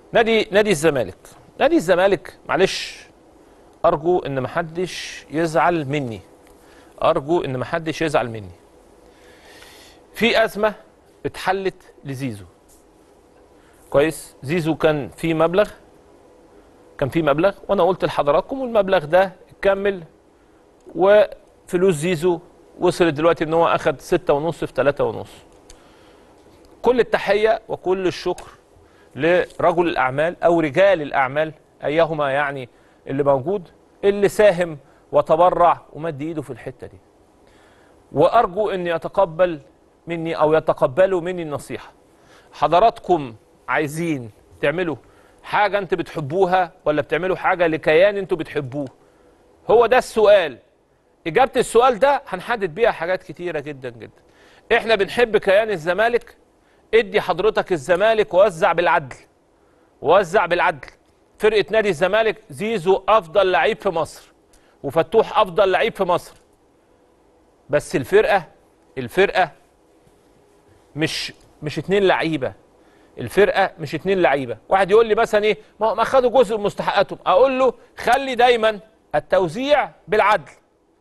نادي نادي الزمالك نادي الزمالك معلش ارجو ان محدش يزعل مني ارجو ان محدش يزعل مني في ازمه اتحلت لزيزو كويس زيزو كان في مبلغ كان في مبلغ وانا قلت لحضراتكم والمبلغ ده اتكمل وفلوس زيزو وصلت دلوقتي ان هو اخد ستة ونص في تلاتة ونص كل التحية وكل الشكر لرجل الأعمال أو رجال الأعمال أيهما يعني اللي موجود اللي ساهم وتبرع ومد إيده في الحتة دي وأرجو أن يتقبل مني أو يتقبلوا مني النصيحة حضراتكم عايزين تعملوا حاجة أنت بتحبوها ولا بتعملوا حاجة لكيان أنتوا بتحبوه هو ده السؤال إجابة السؤال ده هنحدد بيها حاجات كتيرة جدا جدا إحنا بنحب كيان الزمالك ادي حضرتك الزمالك ووزع بالعدل وزع بالعدل فرقة نادي الزمالك زيزو أفضل لعيب في مصر وفتوح أفضل لعيب في مصر بس الفرقة الفرقة مش مش اتنين لعيبة الفرقة مش اتنين لعيبة واحد يقول لي مثلا ايه ما ما خدوا جزء من مستحقاتهم اقول له خلي دايما التوزيع بالعدل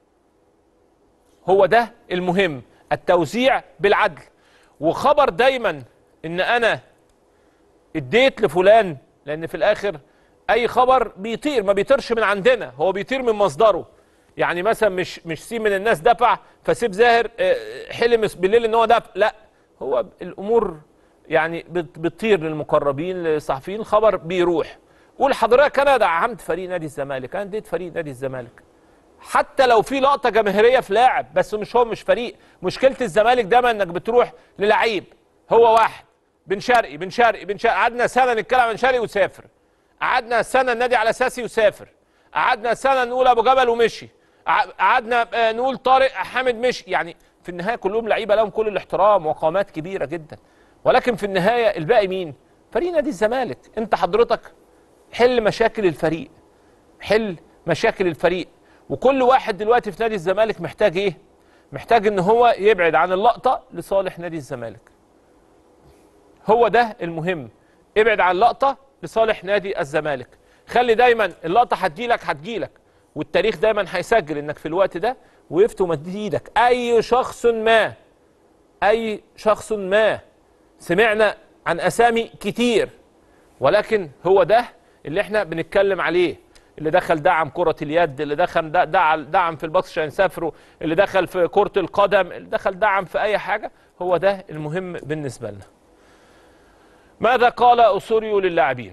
هو ده المهم التوزيع بالعدل وخبر دايما ان انا اديت لفلان لان في الاخر اي خبر بيطير ما بيطيرش من عندنا هو بيطير من مصدره يعني مثلا مش مش سين من الناس دفع فسيب زاهر آه، حلم بالليل ان هو دفع لا هو الامور يعني بت- بتطير للمقربين للصحفيين خبر بيروح قول حضرتك انا دعمت فريق نادي الزمالك انا اديت فريق نادي الزمالك حتى لو في لقطه جماهيريه في لاعب بس مش هو مش فريق مشكله الزمالك دايما انك بتروح للعيب هو واحد بن شرقي بن شرقي بن شرقي قعدنا سنه نتكلم عن شرقي وسافر قعدنا سنه النادي على اساسي وسافر قعدنا سنه نقول ابو جبل ومشي قع- قعدنا آه، نقول طارق حامد مشي يعني في النهايه كلهم لعيبه لهم كل الاحترام وقامات كبيره جدا ولكن في النهايه الباقي مين فريق نادي الزمالك انت حضرتك حل مشاكل الفريق حل مشاكل الفريق وكل واحد دلوقتي في نادي الزمالك محتاج ايه محتاج ان هو يبعد عن اللقطه لصالح نادي الزمالك هو ده المهم ابعد عن اللقطه لصالح نادي الزمالك خلي دايما اللقطه هتجيلك هتجيلك والتاريخ دايما هيسجل انك في الوقت ده وقفت ومديت ايدك اي شخص ما اي شخص ما سمعنا عن اسامي كتير ولكن هو ده اللي احنا بنتكلم عليه اللي دخل دعم كرة اليد اللي دخل د- دعم دعم في الباص عشان يسافروا اللي دخل في كرة القدم اللي دخل دعم في أي حاجة هو ده المهم بالنسبة لنا ماذا قال أسوريو للاعبين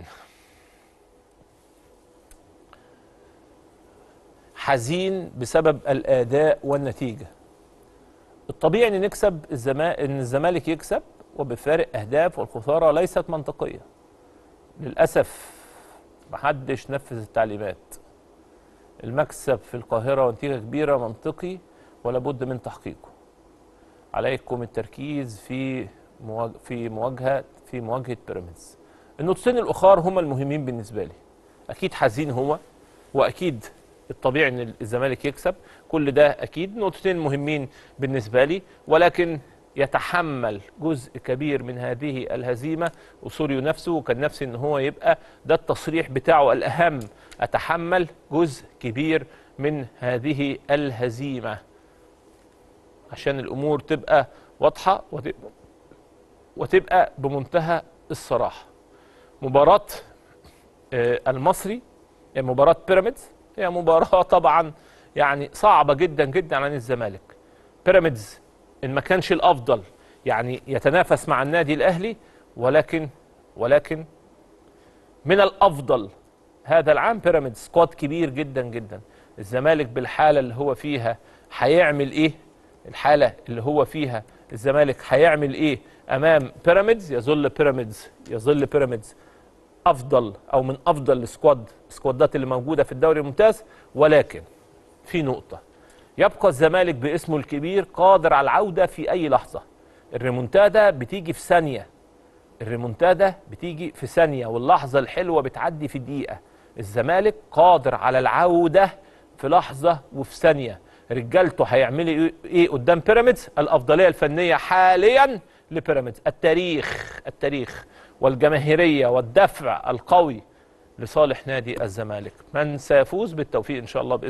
حزين بسبب الأداء والنتيجة الطبيعي ان نكسب الزما... ان الزمالك يكسب وبفارق اهداف والخساره ليست منطقيه للاسف محدش نفذ التعليمات المكسب في القاهره ونتيجه كبيره منطقي ولا بد من تحقيقه عليكم التركيز في مواج... في مواجهه في مواجهه بيراميدز النقطتين الاخر هما المهمين بالنسبه لي اكيد حزين هو واكيد الطبيعي ان الزمالك يكسب كل ده اكيد نقطتين مهمين بالنسبه لي ولكن يتحمل جزء كبير من هذه الهزيمه وسوريو نفسه وكان نفسي ان هو يبقى ده التصريح بتاعه الاهم اتحمل جزء كبير من هذه الهزيمه عشان الامور تبقى واضحه وتبقى, وتبقى بمنتهى الصراحه مباراه آه، المصري مباراه بيراميدز هي مباراه طبعا يعني صعبه جدا جدا عن الزمالك بيراميدز ان ما كانش الافضل يعني يتنافس مع النادي الاهلي ولكن ولكن من الافضل هذا العام بيراميدز سكواد كبير جدا جدا الزمالك بالحاله اللي هو فيها هيعمل ايه الحاله اللي هو فيها الزمالك هيعمل ايه امام بيراميدز يظل بيراميدز يظل بيراميدز افضل او من افضل السكواد السكوادات اللي موجوده في الدوري الممتاز ولكن في نقطه يبقى الزمالك باسمه الكبير قادر على العوده في اي لحظه الريمونتادا بتيجي في ثانيه الريمونتادا بتيجي في ثانيه واللحظه الحلوه بتعدي في دقيقه الزمالك قادر على العوده في لحظه وفي ثانيه رجالته هيعملوا ايه قدام بيراميدز الافضليه الفنيه حاليا لبيراميدز التاريخ التاريخ والجماهيريه والدفع القوي لصالح نادي الزمالك من سيفوز بالتوفيق ان شاء الله بإذن